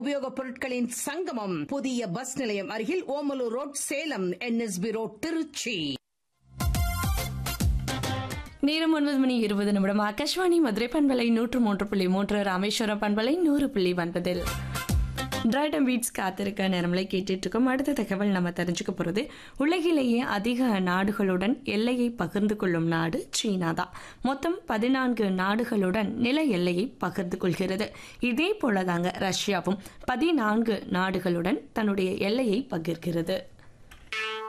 உபயோகப் பொருட்களின் சங்கமம் புதிய பஸ் நிலையம் அருகில் Omalur road Salem NSP road Trichy நேரம் ஒன்பது மணி இருபது நிமிடம் ஆகாஷ்வாணி மதுரை பண்பலை நூற்று மூன்று புள்ளி மூன்று ராமேஸ்வரம் பண்பலை நூறு புள்ளி ஒன்பதில் டிரைடம் பீட்ஸ் காத்திருக்க நேரங்களை கேட்டுட்டு இருக்கோம் அடுத்த தகவல் நம்ம தெரிஞ்சுக்க போகிறது உலகிலேயே அதிக நாடுகளுடன் எல்லையை பகிர்ந்து கொள்ளும் நாடு சீனா தான் மொத்தம் பதினான்கு நாடுகளுடன் நில எல்லையை பகிர்ந்து கொள்கிறது இதே போல தாங்க ரஷ்யாவும் பதினான்கு நாடுகளுடன் தன்னுடைய எல்லையை பகிர்கிறது